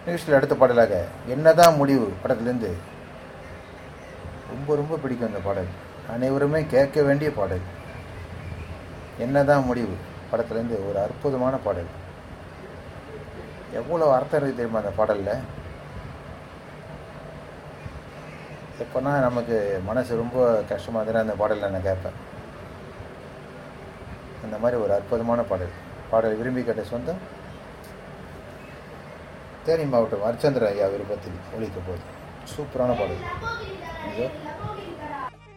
நிகழ்ச்சியில் அடுத்த பாடலாக என்னதான் முடிவு படத்துலேருந்து ரொம்ப ரொம்ப பிடிக்கும் அந்த பாடல் அனைவருமே கேட்க வேண்டிய பாடல் என்னதான் முடிவு படத்துலேருந்து ஒரு அற்புதமான பாடல் எவ்வளோ அர்த்தம் இருக்குது தெரியுமா அந்த பாடலில் எப்போனா நமக்கு மனசு ரொம்ப கஷ்டமாக இருந்தால் அந்த பாடலில் நான் கேட்பேன் அந்த மாதிரி ஒரு அற்புதமான பாடல் பாடல் விரும்பி கேட்ட சொந்தம் தேனி மாவட்டம் அர்ச்சந்திர ஐயா விருப்பத்தில் ஒழிக்க போகுது சூப்பரான பாடல் இதோ